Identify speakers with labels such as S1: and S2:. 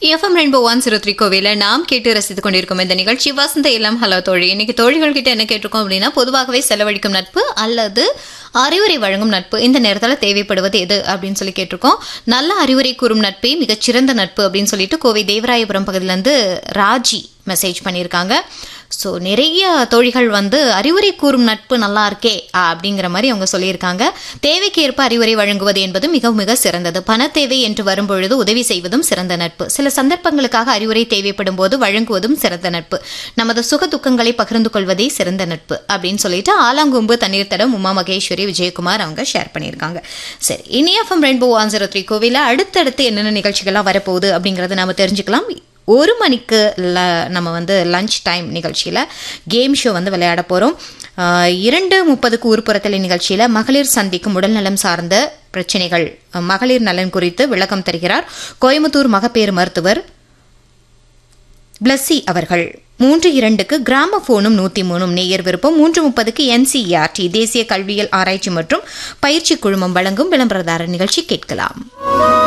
S1: FM rainbow one zero three கோவில நாம் கேட்டு ரசித்துக் கொண்டிருக்கும் இந்த நிகழ்ச்சி வசந்த இளம் ஹலோ தோழி இன்னைக்கு தோழிகள் கிட்ட என்ன கேட்டிருக்கோம் அப்படின்னா பொதுவாகவே செலவழிக்கும் நட்பு அல்லது அறிவுரை வழங்கும் நட்பு இந்த நேரத்தில் தேவைப்படுவது எது அப்படின்னு சொல்லி கேட்டிருக்கோம் நல்ல அறிவுரை கூறும் நட்பே மிகச்சிறந்த நட்பு அப்படின்னு சொல்லிட்டு கோவை தேவராயபுரம் பகுதியிலேருந்து ராஜி மெசேஜ் பண்ணியிருக்காங்க ஸோ நிறைய தோழிகள் வந்து அறிவுரை கூறும் நட்பு நல்லா இருக்கே அப்படிங்கிற மாதிரி அவங்க சொல்லியிருக்காங்க தேவைக்கு ஏற்ப அறிவுரை வழங்குவது என்பது மிக மிக சிறந்தது பண தேவை என்று வரும்பொழுது உதவி செய்வதும் சிறந்த நட்பு சில சந்தர்ப்பங்களுக்காக அறிவுரை தேவைப்படும் போது வழங்குவதும் சிறந்த நட்பு நமது சுக துக்கங்களை பகிர்ந்து கொள்வதே சிறந்த நட்பு அப்படின்னு சொல்லிட்டு ஆலாங்கொம்பு தண்ணீர் தடம் உமா மகேஸ்வரி விஜயகுமார் அவங்க ஷேர் பண்ணியிருக்காங்க சரி இனிஎஃப்எம் ரெயின்போ ஒன் ஜீரோ த்ரீ கோவில அடுத்தடுத்து என்னென்ன நிகழ்ச்சிகள்லாம் வரப்போகுது அப்படிங்கிறத நம்ம தெரிஞ்சுக்கலாம் ஒரு மணிக்கு ல நம்ம வந்து லஞ்ச் டைம் நிகழ்ச்சியில் கேம் ஷோ வந்து விளையாட போகிறோம் இரண்டு முப்பதுக்கு ஊர்ப்புறத்தலை நிகழ்ச்சியில் மகளிர் சந்திக்கும் உடல்நலம் சார்ந்த பிரச்சனைகள் மகளிர் நலன் குறித்து விளக்கம் தருகிறார் கோயம்புத்தூர் மகப்பேறு மருத்துவர் பிளஸ்ஸி அவர்கள் மூன்று இரண்டுக்கு கிராம போனும் நூத்தி மூணும் நேயர் விருப்பம் மூன்று முப்பதுக்கு என்சிஇஆர்டி தேசிய கல்வியல் ஆராய்ச்சி மற்றும் பயிற்சி குழுமம் வழங்கும் விளம்பரதாரர் நிகழ்ச்சி கேட்கலாம்